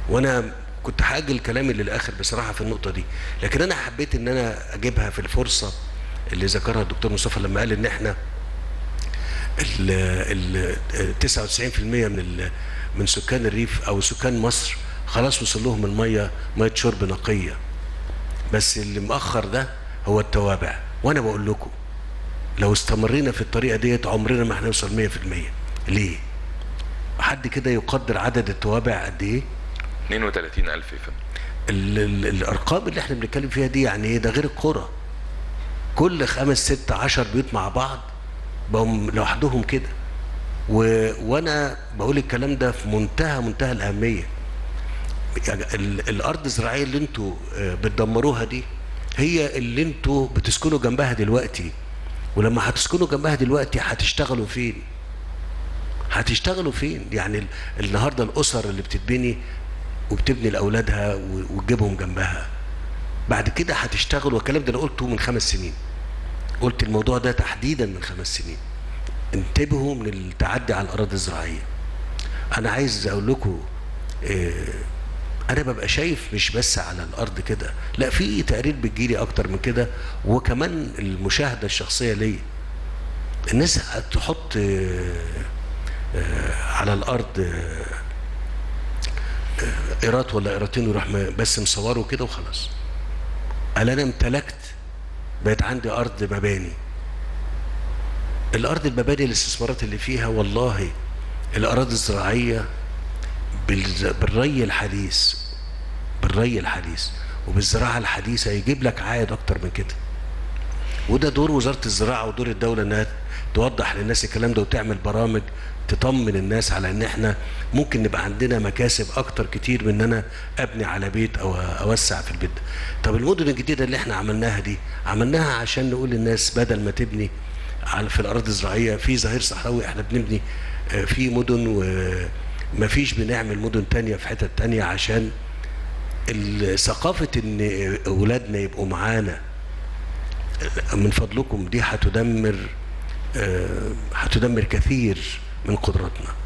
وانا كنت هاجل كلامي للاخر بصراحه في النقطه دي لكن انا حبيت ان انا اجيبها في الفرصه اللي ذكرها الدكتور مصطفى لما قال ان احنا ال ال 99% من ال من سكان الريف او سكان مصر خلاص وصل لهم الميه ميه شرب نقيه بس اللي مأخر ده هو التوابع وانا بقول لكم لو استمرينا في الطريقه ديت عمرنا ما هنوصل 100% ليه؟ حد كده يقدر عدد التوابع قد ايه؟ 32000 يا فندم ال ال الارقام اللي احنا بنتكلم فيها دي يعني ايه ده غير القرى كل خمس ست عشر بيوت مع بعض بقوا لوحدهم كده و... وانا بقول الكلام ده في منتهى منتهى الاهميه يعني ال... الارض الزراعيه اللي انتوا آه، بتدمروها دي هي اللي انتوا بتسكنوا جنبها دلوقتي ولما هتسكنوا جنبها دلوقتي هتشتغلوا فين هتشتغلوا فين يعني ال- النهارده الاسر اللي بتتبني وبتبني لاولادها و- وتجيبهم جنبها بعد كده هتشتغل والكلام ده انا قلته من خمس سنين قلت الموضوع ده تحديدا من خمس سنين انتبهوا من التعدي على الاراضي الزراعيه انا عايز اقول لكم آه، انا ببقى شايف مش بس على الارض كده لا في تقارير بتجيلي اكتر من كده وكمان المشاهده الشخصيه ليا الناس تحط آه، آه، على الارض آه، آه، قيراط ولا قيراطين ويروح م- بس مصوره كده وخلاص قال انا امتلكت بقت عندي ارض مباني الارض المباني الاستثمارات اللي فيها والله الاراضي الزراعيه بالز- بالري الحديث بالري الحديث وبالزراعه الحديثه يجيب لك عائد اكتر من كده وده دور وزاره الزراعه ودور الدوله انها توضح للناس الكلام ده وتعمل برامج تطمن الناس على ان احنا ممكن نبقى عندنا مكاسب اكتر كتير من ان انا ابني على بيت او اوسع في البيت ده. طب المدن الجديده اللي احنا عملناها دي عملناها عشان نقول للناس بدل ما تبني على في الارض الزراعيه في ظهير صحراوي احنا بنبني آه، في مدن وما فيش بنعمل مدن تانية في حتت تانية عشان ال- ثقافه ان اولادنا يبقوا معانا من فضلكم دي هتدمر آه، هتدمر كثير من قدراتنا